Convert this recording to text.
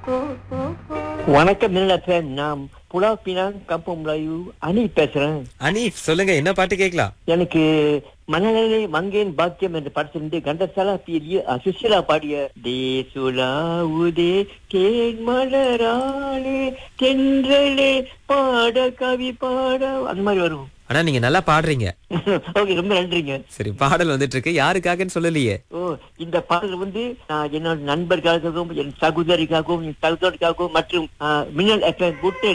வணக்கம் மின்னல் நான் புலா பினாங் கம்பம் மலாயு அனி பேசுறேன் அனீஃப் சொல்லுங்க என்ன பாட்டு கேட்கலாம் எனக்கு மனநிலை மங்கேன் பாக்கியம் என்ற படத்திலிருந்து கண்டசாலா பீரிய சுஷிலா பாடிய தேசுலா உதே தேன் மலராளே தென்றலே பாட கவி பாட அந்த மாதிரி வரும் ஆனா நீங்க நல்லா பாடுறீங்க ஓகே ரொம்ப நன்றிங்க சரி பாடல் வந்துட்டு இருக்கு யாருக்காகன்னு சொல்லலையே ஓ இந்த பாடல் வந்து நான் என்னோட நண்பர்களுக்காகவும் என் சகோதரிக்காகவும் என் சகோதரிக்காகவும் மற்றும் ஆ, மின்னல் எஃப்எம்